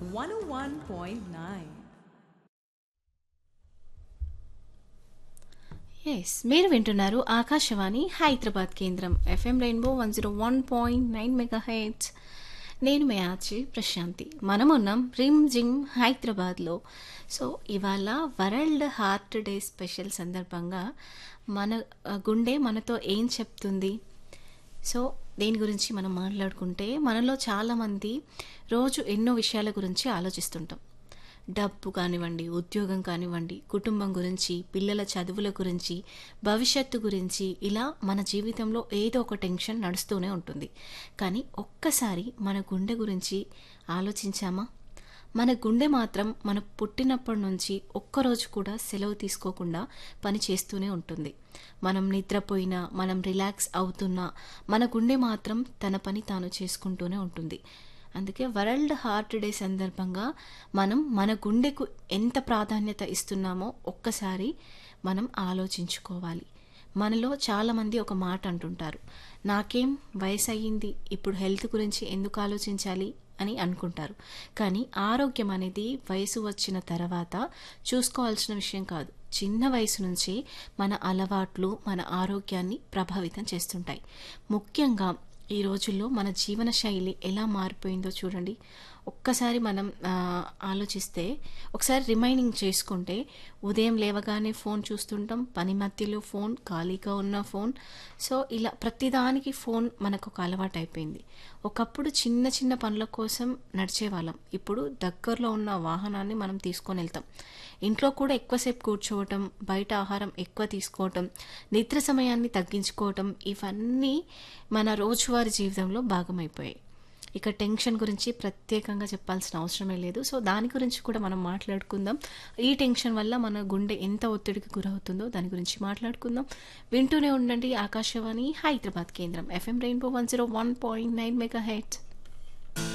101.9. Yes మీరు వింటున్నారు ఆకాశవాణి హైదరాబాద్ కేంద్రం FM rainbow one zero one point nine megahertz నేను మే ఆచి ప్రశాంతి మనం ఉన్నాం రిమ్ జిమ్ హైదరాబాద్లో సో ఇవాళ వరల్డ్ హార్ట్ డే స్పెషల్ సందర్భంగా మన ఆ, గుండె మనతో ఏం చెప్తుంది సో దేని గురించి మనం మాట్లాడుకుంటే మనలో చాలామంది రోజు ఎన్నో విషయాల గురించి ఆలోచిస్తుంటాం డబ్బు కానివ్వండి ఉద్యోగం కానివ్వండి కుటుంబం గురించి పిల్లల చదువుల గురించి భవిష్యత్తు గురించి ఇలా మన జీవితంలో ఏదో ఒక టెన్షన్ నడుస్తూనే ఉంటుంది కానీ ఒక్కసారి మన గుండె గురించి ఆలోచించామా మన గుండె మాత్రం మన పుట్టినప్పటి నుంచి ఒక్కరోజు కూడా సెలవు తీసుకోకుండా పని చేస్తూనే ఉంటుంది మనం నిద్రపోయినా మనం రిలాక్స్ అవుతున్నా మన గుండె మాత్రం తన పని తాను చేసుకుంటూనే ఉంటుంది అందుకే వరల్డ్ హార్ట్ డే సందర్భంగా మనం మన గుండెకు ఎంత ప్రాధాన్యత ఇస్తున్నామో ఒక్కసారి మనం ఆలోచించుకోవాలి మనలో చాలామంది ఒక మాట అంటుంటారు నాకేం వయసు అయ్యింది ఇప్పుడు హెల్త్ గురించి ఎందుకు ఆలోచించాలి అని అనుకుంటారు కానీ ఆరోగ్యం అనేది వయసు వచ్చిన తర్వాత చూసుకోవాల్సిన విషయం కాదు చిన్న వయసు నుంచి మన అలవాట్లు మన ఆరోగ్యాన్ని ప్రభావితం చేస్తుంటాయి ముఖ్యంగా ఈ రోజుల్లో మన జీవన శైలి ఎలా మారిపోయిందో చూడండి ఒక్కసారి మనం ఆ, ఆలోచిస్తే ఒకసారి రిమైనింగ్ చేసుకుంటే ఉదయం లేవగానే ఫోన్ చూస్తుంటాం పని మధ్యలో ఫోన్ ఖాళీగా ఉన్న ఫోన్ సో ఇలా ప్రతిదానికి ఫోన్ మనకు ఒక అలవాటు అయిపోయింది ఒకప్పుడు చిన్న చిన్న పనుల కోసం నడిచేవాళ్ళం ఇప్పుడు దగ్గరలో ఉన్న వాహనాన్ని మనం తీసుకొని వెళ్తాం ఇంట్లో కూడా ఎక్కువసేపు కూర్చోవటం బయట ఆహారం ఎక్కువ తీసుకోవటం నిద్ర సమయాన్ని తగ్గించుకోవటం ఇవన్నీ మన రోజువారీ జీవితంలో భాగమైపోయాయి ఇక టెన్షన్ గురించి ప్రత్యేకంగా చెప్పాల్సిన అవసరమే లేదు సో దాని గురించి కూడా మనం మాట్లాడుకుందాం ఈ టెన్షన్ వల్ల మన గుండె ఎంత ఒత్తిడికి గురవుతుందో దాని గురించి మాట్లాడుకుందాం వింటూనే ఉండండి ఆకాశవాణి హైదరాబాద్ కేంద్రం FM rainbow one zero one point nine mega heads